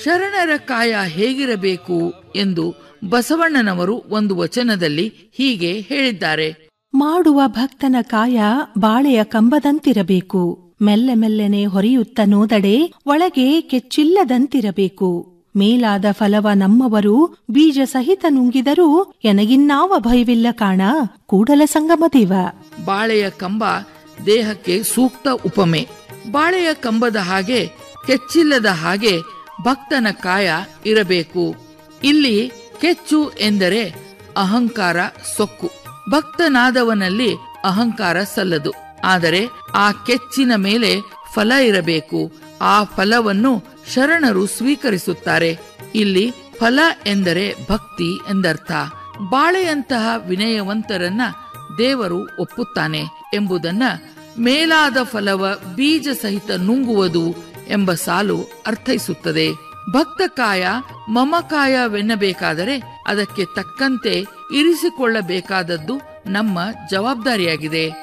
ಶರಣರ ಕಾಯ ಹೇಗಿರಬೇಕು ಎಂದು ಬಸವಣ್ಣನವರು ಒಂದು ವಚನದಲ್ಲಿ ಹೀಗೆ ಹೇಳಿದ್ದಾರೆ ಮಾಡುವ ಭಕ್ತನ ಕಾಯ ಬಾಳೆಯ ಕಂಬದಂತಿರಬೇಕು ಮೆಲ್ಲೆ ಮೆಲ್ಲೆನೆ ಹೊರೆಯುತ್ತ ನೋದಡೆ ಒಳಗೆ ಕೆಚ್ಚಿಲ್ಲದಂತಿರಬೇಕು ಮೇಲಾದ ಫಲವ ನಮ್ಮವರು ಬೀಜ ಸಹಿತ ನುಂಗಿದರೂ ಎನಗಿನ್ನಾವ ಭಯವಿಲ್ಲ ಕಾಣ ಕೂಡಲ ಸಂಗಮದೇವ ಬಾಳೆಯ ಕಂಬ ದೇಹಕ್ಕೆ ಸೂಕ್ತ ಉಪಮೆ ಬಾಳೆಯ ಕಂಬದ ಹಾಗೆ ಕೆಚ್ಚಿಲ್ಲದ ಹಾಗೆ ಭಕ್ತನ ಕಾಯ ಇರಬೇಕು ಇಲ್ಲಿ ಕೆಚ್ಚು ಎಂದರೆ ಅಹಂಕಾರ ಸೊಕ್ಕು ಭಕ್ತನಾದವನಲ್ಲಿ ಅಹಂಕಾರ ಸಲ್ಲದು ಆದರೆ ಆ ಕೆಚ್ಚಿನ ಮೇಲೆ ಫಲ ಇರಬೇಕು ಆ ಫಲವನ್ನು ಶರಣರು ಸ್ವೀಕರಿಸುತ್ತಾರೆ ಇಲ್ಲಿ ಫಲ ಎಂದರೆ ಭಕ್ತಿ ಎಂದರ್ಥ ಬಾಳೆಯಂತಹ ವಿನಯವಂತರನ್ನ ದೇವರು ಒಪ್ಪುತ್ತಾನೆ ಎಂಬುದನ್ನ ಮೇಲಾದ ಫಲವ ಬೀಜ ಸಹಿತ ನುಂಗುವುದು ಎಂಬ ಸಾಲು ಅರ್ಥೈಸುತ್ತದೆ ಭಕ್ತಕಾಯ ಮಮಕಾಯವೆನ್ನಬೇಕಾದರೆ ಅದಕ್ಕೆ ತಕ್ಕಂತೆ ಇರಿಸಿಕೊಳ್ಳಬೇಕಾದದ್ದು ನಮ್ಮ ಜವಾಬ್ದಾರಿಯಾಗಿದೆ